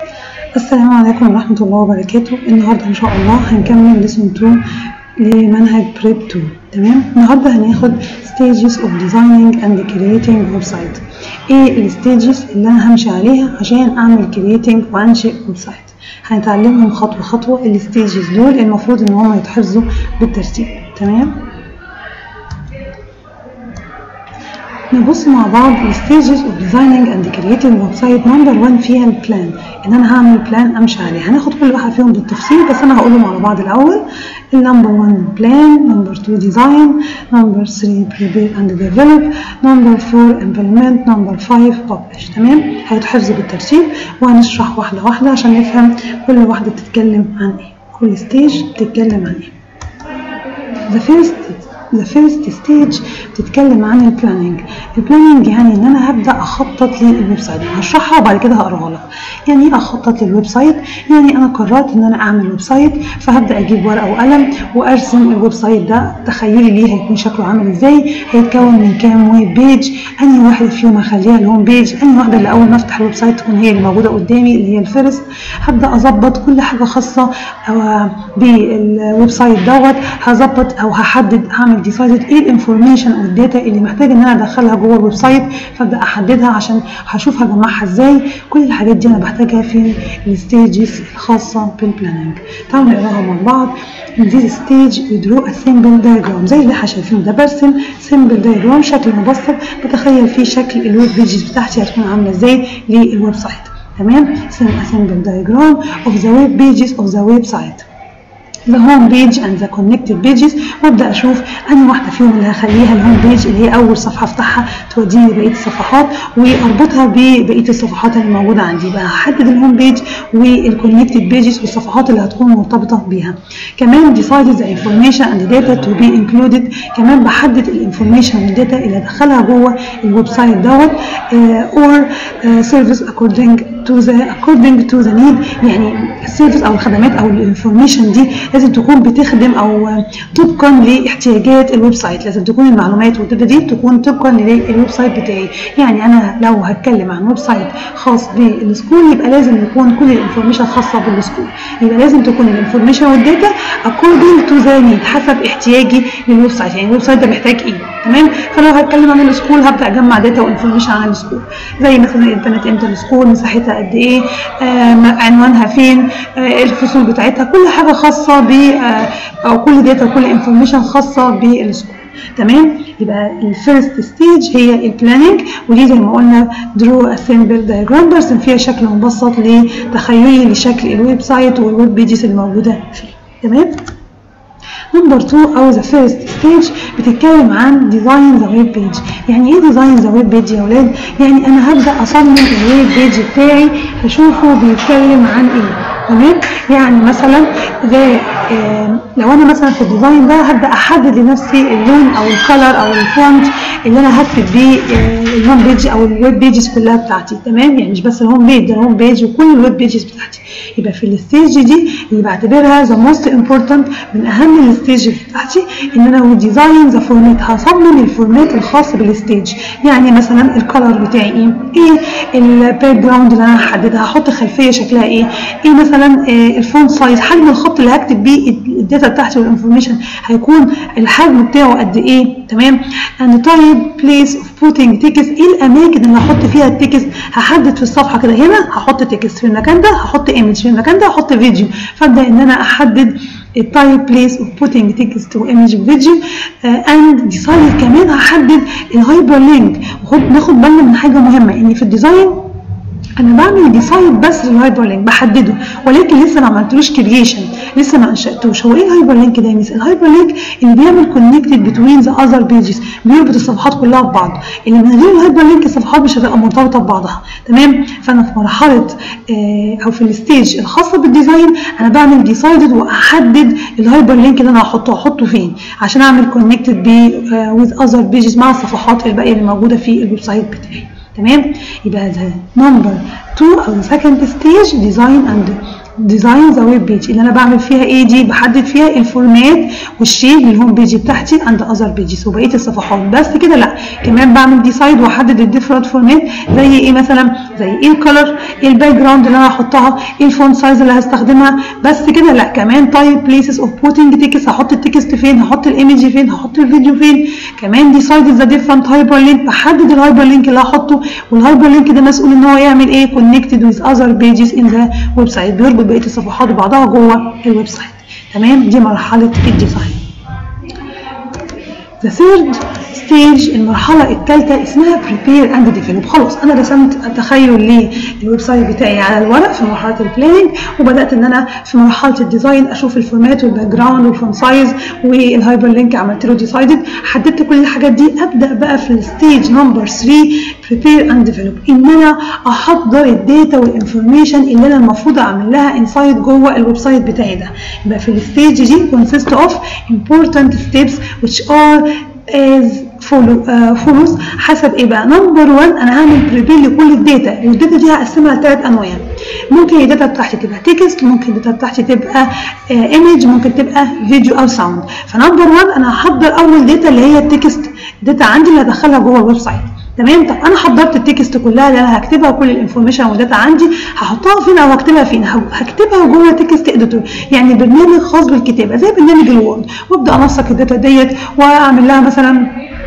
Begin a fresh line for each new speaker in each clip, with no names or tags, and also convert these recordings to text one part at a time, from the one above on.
السلام عليكم ورحمة الله وبركاته النهاردة إن شاء الله هنكمل لسون 2 لمنهج بريب 2 تمام النهاردة هناخد stages of designing and creating website ايه الستيجز اللي انا همشي عليها عشان اعمل creating وانشئ ويب سايت هنتعلمهم خطوة خطوة الستيجز دول المفروض ان هم يتحفظوا بالترتيب تمام نبص مع بعض stages of designing and creating website number 1 فيها البلان ان انا هعمل بلان امشي عليه هناخد كل واحد فيهم بالتفصيل بس انا هقولهم على بعض الاول النمبر 1 بلان نمبر 2 ديزاين نمبر 3 prepare and develop نمبر 4 implement نمبر 5 publish تمام هيتحفظ بالترتيب وهنشرح واحده واحده عشان نفهم كل واحده بتتكلم عن ايه كل ستيج بتتكلم عن ايه the first the first stage بتتكلم عن البلاننج البلاننج يعني ان انا هبدا اخطط للويب سايت هشرحها وبعد كده هقراها لك يعني ايه اخطط للويب سايت يعني انا قررت ان انا اعمل ويب سايت فهبدا اجيب ورقه وقلم وارسم الويب سايت ده تخيلي ليه هيكون شكله عامل ازاي هيتكون من كام ويب بيج انهي واحده فيهم هخليها الهوم بيج انهي واحده اللي اول ما افتح الويب سايت تكون هي اللي موجوده قدامي اللي هي الفيرست هبدا اظبط كل حاجه خاصه بالويب سايت دوت هظبط او هحدد هعمل ديسايد ايه الانفورميشن او الداتا اللي محتاج ان انا ادخلها جوه الويب سايت فابدا احددها عشان هشوف هجمعها ازاي كل الحاجات دي انا بحتاجها في الستيجز الخاصه بالبلاننج تعالوا نقراها مع بعض in this stage we draw a simple diagram زي اللي احنا شايفينه ده برسم simple diagram شكل مبسط بتخيل فيه شكل الويب بيجز بتاعتي هتكون عامله ازاي للويب سايت تمام a simple diagram of the web pages of the website the home page and the connected pages وابدا اشوف انهي واحده فيهم اللي هخليها الهوم بيج اللي هي اول صفحه افتحها توديني لبقيه الصفحات واربطها ببقيه الصفحات اللي موجوده عندي بقى هحدد الهوم بيج والكونكتد بيجز والصفحات اللي هتكون مرتبطه بيها كمان decide the information and data to be included كمان بحدد الانفورميشن والداتا اللي هدخلها جوه الويب سايت دوت uh, or uh, service according to the according to the need يعني السيرفيس او الخدمات او الانفورميشن دي لازم تكون بتخدم او طبقا لاحتياجات الويب سايت لازم تكون المعلومات والداتا دي تكون طبقا للويب سايت بتاعي يعني انا لو هتكلم عن ويب سايت خاص بالسكول يبقى لازم يكون كل الانفورميشن خاصه بالسكول يبقى لازم تكون الانفورميشن والداتا according to the need حسب احتياجي للويب سايت يعني الويب سايت ده محتاج ايه تمام فلو هتكلم عن السكول هبدا اجمع داتا وانفورميشن عن السكول زي مثلا الانترنت امتى السكول مساحتها قد ايه آه عنوانها فين آه الفصول بتاعتها كل حاجه خاصه ب آه او كل داتا وكل انفورميشن خاصه بالسكول تمام يبقى الفيرست ستيج هي البلاننج ودي زي ما قلنا درو ا سيمبل دايجرام برسم فيها شكل مبسط لتخيلي لشكل الويب سايت والويب بيجز الموجوده فيه تمام نمبر 2 او ذا فيرست ستيج بتتكلم عن ديزاين ذا ويب بيج يعني ايه ديزاين ذا ويب بيج يا اولاد يعني انا هبدا اصمم الويب بيج بتاعي اشوفه بيتكلم عن ايه تمام يعني مثلا زي آه لو انا مثلا في الديزاين ده هبدا احدد لنفسي اللون او الكلر او الفونت اللي انا هكتب بيه آه الهوم بيج او الويب بيجز كلها بتاعتي تمام يعني مش بس الهوم بيج ده الهوم بيج وكل الويب بيجز بتاعتي يبقى في الستيج دي اللي بعتبرها ذا موست امبورتنت من اهم الستيج بتاعتي ان انا ديزاين ذا فورمات هصمم الفورمات الخاص بالستيج يعني مثلا الكلر بتاعي ايه ايه الباك جراوند اللي انا هحددها هحط خلفيه شكلها ايه ايه مثلا إيه الفونت سايز حجم الخط اللي هكتب بيه الداتا بتاعتي والانفورميشن هيكون الحجم بتاعه قد ايه تمام and type place of putting text ايه الاماكن اللي هحط فيها التكست هحدد في الصفحه كده هنا هحط تكست في المكان ده هحط ايمج في المكان ده هحط فيديو فابدا ان انا احدد التايب بليس اوف بوتنج تكست وايمج وفيديو اند ديسايد كمان هحدد الهايبر لينك ناخد بالنا من حاجه مهمه ان في الديزاين انا بعمل ديسايد بس للهايبر لينك بحدده ولكن لسه ما عملتلوش كرييشن لسه ما انشاتوش هو ايه الهايبر لينك ده يا ميس الهايبر لينك اللي بيعمل كونكتد بتوين ذا اذر بيجز بيربط الصفحات كلها ببعض اللي من غير الهايبر لينك الصفحات مش هتبقى مرتبطه ببعضها تمام فانا في مرحله آه او في الستيج الخاصه بالديزاين انا بعمل ديسايدد واحدد الهايبر لينك اللي انا هحطه احطه فين عشان اعمل كونكتد ب وذ اذر بيجز مع الصفحات الباقيه اللي موجوده في الويب سايت بتاعي تمام يبقى ده نمبر 2 او second stage design and ديزاين ذا ويب بيج اللي انا بعمل فيها ايه دي بحدد فيها الفورمات والشيب للهوم بيج بتاعتي عند اذر بيجز وبقيه الصفحات بس كده لا كمان بعمل ديسايد واحدد الديفرنت فورمات زي ايه مثلا زي ايه الكلر ايه الباك جراوند اللي انا هحطها ايه الفونت سايز اللي هستخدمها بس كده لا كمان تايب بليسز اوف بوتنج تكست هحط التكست فين هحط الايمج فين هحط الفيديو فين كمان ديسايد ذا ديفرنت هايبر لينك بحدد الهايبر لينك اللي هحطه والهايبر لينك ده مسؤول ان هو يعمل ايه كونكتد ويز اذر بيجز ان ذا ويب سايت بيربط بقيه الصفحات ببعضها جوه الويب سايت تمام دي مرحله الديزاين The third stage المرحلة الثالثة اسمها prepare and develop خلاص أنا رسمت تخيل للويب سايت بتاعي على الورق في مرحلة البلاننج وبدأت إن أنا في مرحلة الديزاين أشوف الفورمات والباك جراوند والفون سايز والهايبر لينك عملت له ديسايدد حددت كل الحاجات دي أبدأ بقى في الستيج نمبر 3 prepare and develop إن أنا أحضر الداتا والانفورميشن اللي أنا المفروض أعمل لها انسايد جوه الويب سايت بتاعي ده يبقى في الستيج دي consist of important steps which are as follow uh, follows حسب ايه بقى نمبر 1 انا هعمل بريبير لكل الداتا والداتا دي هقسمها لثلاث انواع ممكن الداتا بتاعتي تبقى تكست ممكن الداتا بتاعتي تبقى ايمج uh, ممكن تبقى فيديو او ساوند فنمبر 1 انا هحضر اول داتا اللي هي التكست داتا عندي اللي هدخلها جوه الويب سايت تمام طب انا حضرت التكست كلها اللي انا هكتبها وكل الانفورميشن والداتا عندي هحطها فين او هكتبها فين هكتبها جوه تكست اديتور يعني برنامج خاص بالكتابه زي برنامج الوورد وابدا انسق الداتا ديت واعمل لها مثلا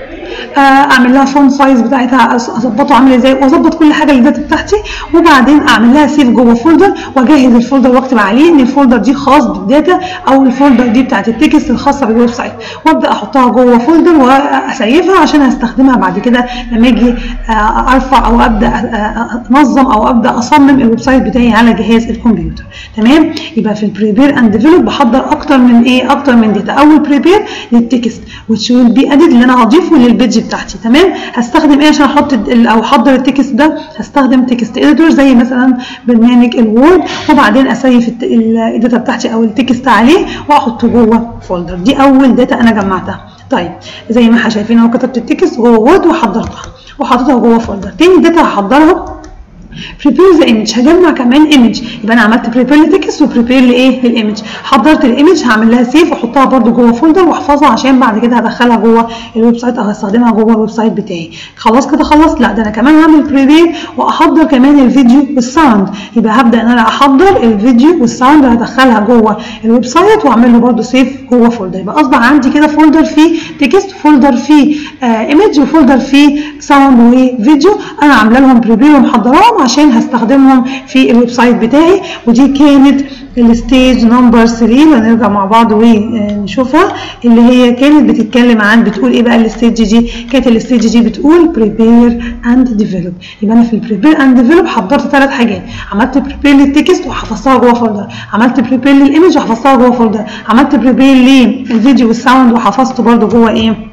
اعمل لها فون سايز بتاعتها اظبطه عامل ازاي واظبط كل حاجه للداتا بتاعتي وبعدين اعمل لها سيف جوه فولدر واجهز الفولدر واكتب عليه ان الفولدر دي خاص بالداتا او الفولدر دي بتاعت التكست الخاصه بالويب سايت وابدا احطها جوه فولدر واسيفها عشان هستخدمها بعد كده لما اجي ارفع او ابدا انظم او ابدا اصمم الويب سايت بتاعي على جهاز الكمبيوتر تمام يبقى في البريبير اند ديفلوب بحضر اكتر من ايه اكتر من داتا اول بريبير للتكست which will be added اللي انا هضيفه للبيج بتاعتي تمام هستخدم ايه عشان احط او احضر التكست ده هستخدم تكست اديتور زي مثلا برنامج الوورد وبعدين اسيف الداتا بتاعتي او التكست عليه واحطه جوه فولدر دي اول داتا انا جمعتها طيب زي ما احنا شايفين اهو كتبت التكست جوه وورد وحضرتها وحطيتها جوه فولدر تاني داتا هحضرها prepare the image هجمع كمان image يبقى انا عملت prepare لتكست وبريبير لايه للايمج حضرت الايمج هعمل لها سيف واحطها برده جوه فولدر واحفظها عشان بعد كده هدخلها جوه الويب سايت او هستخدمها جوه الويب سايت بتاعي خلاص كده خلصت لا ده انا كمان هعمل بريبير واحضر كمان الفيديو والساوند يبقى هبدا ان انا احضر الفيديو والساوند هدخلها جوه الويب سايت واعمل له برده سيف جوه فولدر يبقى اصبح عندي كده فولدر فيه تكست فولدر فيه ايمج وفولدر فيه ساوند وفيديو انا عامله لهم بريبير ومحضراهم عشان هستخدمهم في الويب سايت بتاعي ودي كانت الستيج نمبر 3 وهنرجع مع بعض ونشوفها اللي هي كانت بتتكلم عن بتقول ايه بقى الستيج دي كانت الستيج دي بتقول بريبير اند ديفلوب يبقى انا في البريبير اند ديفلوب حضرت ثلاث حاجات عملت بريبير للتكست وحفظتها جوه فولدر عملت بريبير للايمج وحفظتها جوه فولدر عملت بريبير للفيديو والساوند وحفظته برده جوه ايه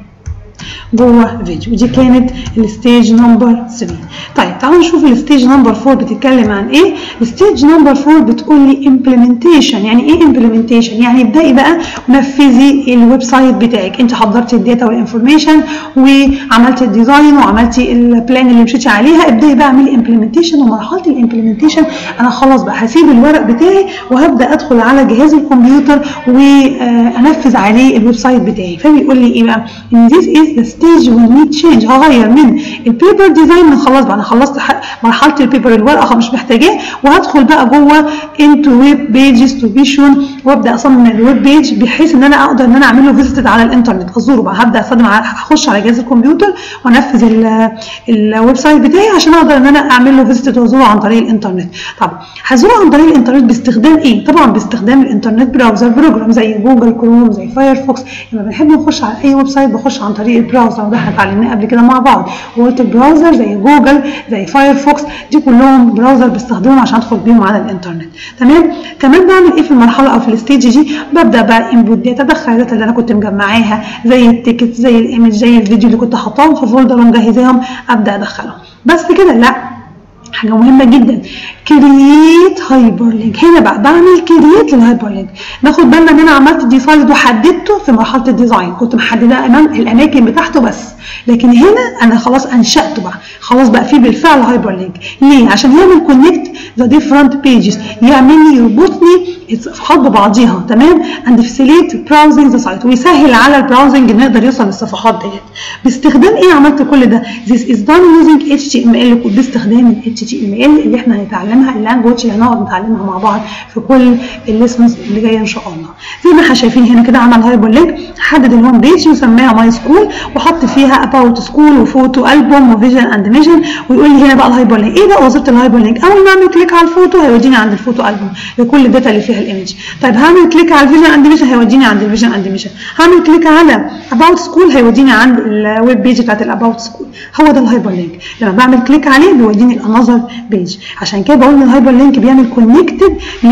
جوه فيديو دي كانت الستيج نمبر 3 طيب تعالوا نشوف الستيج نمبر 4 بتتكلم عن ايه الستيج نمبر 4 بتقول لي امبلمنتيشن يعني ايه امبلمنتيشن يعني ابداي بقى نفذي الويب سايت بتاعك انت حضرتي الداتا والانفورميشن وعملتي الديزاين وعملتي البلان اللي مشيتي عليها ابداي بقى اعملي امبلمنتيشن ومرحله الامبلمنتيشن انا خلاص بقى هسيب الورق بتاعي وهبدا ادخل على جهاز الكمبيوتر وانفذ عليه الويب سايت بتاعي فبيقول لي ايه بقى ان this is the stage will need change هغير من البيبر ديزاين من خلاص بقى انا خلصت مرحله البيبر الورقه مش محتاجاه وهدخل بقى جوه انتو ويب بيجز تو بي شون وابدا اصمم الويب بيج بحيث ان انا اقدر ان انا اعمل له فيزيت على الانترنت ازوره بقى هبدا استخدم اخش على جهاز الكمبيوتر وانفذ الويب سايت بتاعي عشان اقدر ان انا اعمل له فيزيت وازوره عن طريق الانترنت طب هزوره عن طريق الانترنت باستخدام ايه طبعا باستخدام الانترنت براوزر بروجرام زي جوجل كروم زي فايرفوكس لما بنحب نخش على اي ويب سايت بخش عن طريق البراوزر وده احنا اتعلمناه قبل كده مع بعض وقلت البراوزر زي جوجل زي فايرفوكس دي كلهم براوزر بستخدمهم عشان ادخل بيهم على الانترنت تمام كمان بعمل ايه في المرحله او في الستيج دي ببدا بقى انبوت داتا ادخل الداتا اللي انا كنت مجمعاها زي التيكت زي الايمج زي الفيديو اللي كنت حاطاهم في فولدر ومجهزاهم ابدا ادخلهم بس كده لا حاجه مهمه جدا كرييت هايبر لينك هنا بقى بعمل كرييت للهايبر لينك ناخد بالنا ان انا عملت ديسايد وحددته في مرحله الديزاين كنت محدده امام الاماكن بتاعته بس لكن هنا انا خلاص انشاته بقى خلاص بقى في بالفعل هايبر لينك ليه عشان يعمل كونكت ذا ديفرنت بيجز يعمل لي يربطني الصفحات ببعضيها تمام اند فاسيليت براوزنج ذا سايت ويسهل على البراوزنج ان يقدر يوصل للصفحات ديت باستخدام ايه عملت كل ده this is done using HTML كود باستخدام ال HTML اللي احنا هنتعلمها اللانجوج اللي هنقعد نتعلمها مع بعض في كل الليسنز اللي جايه ان شاء الله زي ما احنا شايفين هنا كده عمل هايبر لينك حدد الهوم بيج وسماها ماي سكول وحط فيها اباوت سكول وفوتو البوم وفيجن اند ميشن ويقول لي هنا بقى الهايبر لينك ايه بقى وظيفه الهايبر لينك اول ما اعمل كليك على الفوتو هيوديني عند الفوتو البوم لكل الداتا اللي فيها الايمج طيب هعمل كليك على الفيجن اند ميشن هيوديني عند الفيجن اند ميشن هعمل كليك على اباوت سكول هيوديني عند الويب بيج بتاعت الاباوت سكول هو ده الهايبر لينك لما بعمل كليك عليه بيوديني لانذر بيج عشان كده بقول ان الهايبر لينك بيعمل كونكتد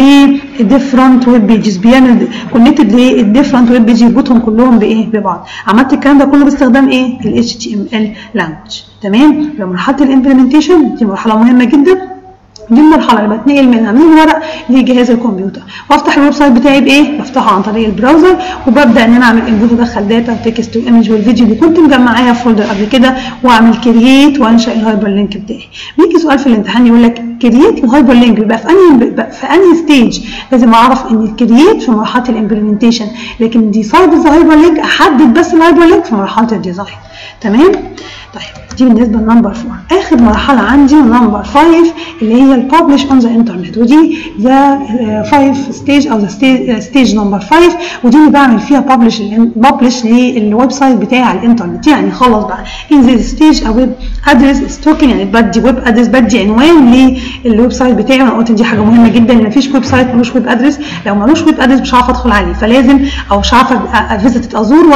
للديفرنت ويب بيجز بيعمل كونكتد للديفرنت ويب بيج يربطهم كلهم بايه ببعض عملت الكلام ده كله باستخدام ايه ال HTML language تمام يبقى مرحله الامبلمنتيشن دي مرحله مهمه جدا دي المرحله اللي بتنقل منها من الورق لجهاز الكمبيوتر وافتح الويب سايت بتاعي بايه بفتحه عن طريق البراوزر وببدا ان انا اعمل انبوت وادخل داتا وتكست وايمج والفيديو اللي كنت مجمعاها في فولدر قبل كده واعمل كرييت وانشا الهايبر لينك بتاعي بيجي سؤال في الامتحان يقول لك كرييت الهايبر لينك بيبقى في انهي بيبقى في انهي ستيج لازم اعرف ان الكرييت في مرحله الامبلمنتيشن لكن ديسايد ذا هايبر لينك احدد بس الهايبر لينك في مرحله الديزاين تمام طيب دي بالنسبه لنمبر 4 اخر مرحله عندي نمبر 5 اللي هي الببلش اون ذا انترنت ودي ذا 5 ستيج او ذا ستيج نمبر 5 ودي اللي بعمل فيها ببلش ببلش للويب سايت بتاعي على الانترنت يعني خلاص بقى ان ذا ستيج او ويب ادرس ستوكن يعني بدي ويب ادرس بدي عنوان للويب سايت بتاعي وانا قلت دي حاجه مهمه جدا ان مفيش ويب سايت ملوش ويب ادرس لو ملوش ويب ادرس مش هعرف ادخل عليه فلازم او مش هعرف افيزيت ازور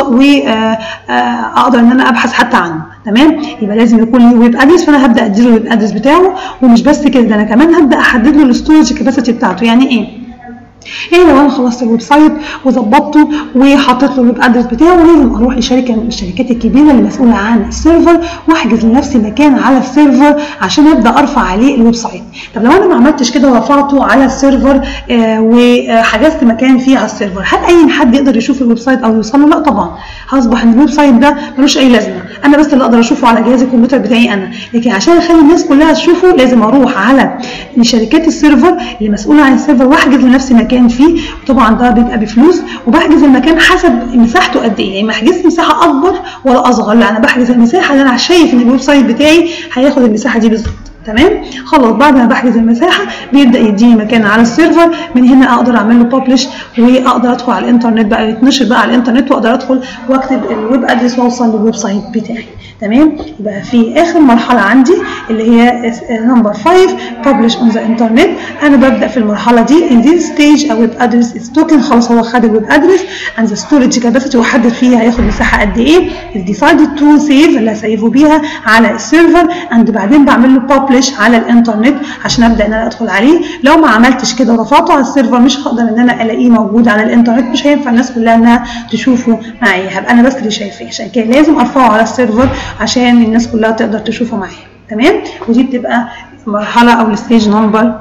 واقدر ان انا ابحث حتى عنه تمام يبقى لازم يكون ليه ويب ادرس فانا هبدا اديله الويب ادرس بتاعه ومش بس كده ده انا كمان هبدا احدد له الاستورج كاباسيتي بتاعته يعني ايه يعني لو انا خلصت الويب سايت وظبطته وحطيت له الويب ادرس بتاعه لازم اروح لشركه من الشركات الكبيره اللي مسؤوله عن السيرفر واحجز لنفسي مكان على السيرفر عشان ابدا ارفع عليه الويب سايت طب لو انا ما عملتش كده ورفعته على السيرفر آه وحجزت مكان فيه على السيرفر هل اي حد يقدر يشوف الويب سايت او يوصل له لا طبعا هصبح ان الويب سايت ده ملوش اي لازمه انا بس اللي اقدر اشوفه على جهاز الكمبيوتر بتاعي انا لكن عشان اخلي الناس كلها تشوفه لازم اروح على شركات السيرفر اللي مسؤوله عن السيرفر واحجز لنفسي مكان فيه وطبعا ده بيبقى بفلوس وبحجز المكان حسب مساحته قد ايه يعني ما احجزش مساحه اكبر ولا اصغر لا انا بحجز المساحه اللي انا شايف ان الويب سايت بتاعي هياخد المساحه دي بالظبط تمام خلاص بعد ما بحجز المساحه بيبدا يديني مكان على السيرفر من هنا اقدر اعمل له ببلش واقدر ادخل على الانترنت بقى يتنشر بقى على الانترنت واقدر ادخل واكتب الويب ادرس واوصل للويب سايت بتاعي تمام يبقى في اخر مرحله عندي اللي هي نمبر 5 publish on the internet انا ببدا في المرحله دي in this stage a web address is token خلاص هو خد الويب ادرس and the storage capacity وحدد فيها هياخد مساحه قد ايه is decided to save اللي هسيفه بيها على السيرفر and بعدين بعمل له publish على الانترنت عشان ابدا ان انا ادخل عليه لو ما عملتش كده ورفعته على السيرفر مش هقدر ان انا الاقيه موجود على الانترنت مش هينفع الناس كلها انها تشوفه معايا هبقى انا بس اللي شايفاه عشان كده لازم ارفعه على السيرفر عشان الناس كلها تقدر تشوفه معايا تمام ودي بتبقى مرحله او الستيج نمبر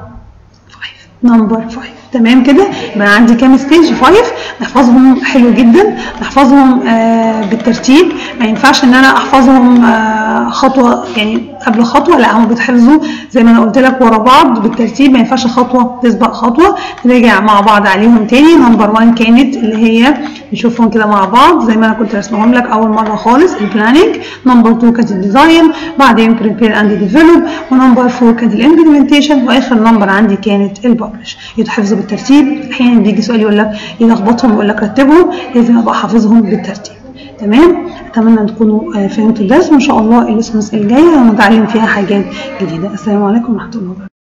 5 نمبر 5 تمام كده يبقى عندي كام ستيج 5 نحفظهم حلو جدا نحفظهم آه بالترتيب ما ينفعش ان انا احفظهم آه خطوه يعني قبل خطوه لا هم بيتحفظوا زي ما انا قلت لك ورا بعض بالترتيب ما ينفعش خطوه تسبق خطوه نرجع مع بعض عليهم تاني نمبر 1 كانت اللي هي نشوفهم كده مع بعض زي ما انا كنت رسمهم لك اول مره خالص البلاننج نمبر 2 كانت الديزاين بعدين بريبير اند ديفلوب ونمبر 4 كانت الامبلمنتيشن واخر نمبر عندي كانت الببلش يتحفظوا بالترتيب احيانا بيجي سؤال يقول لك يلخبطهم يقول لك رتبهم لازم ابقى حافظهم بالترتيب تمام اتمنى ان تكونوا فهمتوا الدرس وان شاء الله الليسنس الجايه هنتعلم فيها حاجات جديده السلام عليكم ورحمه الله وبركاته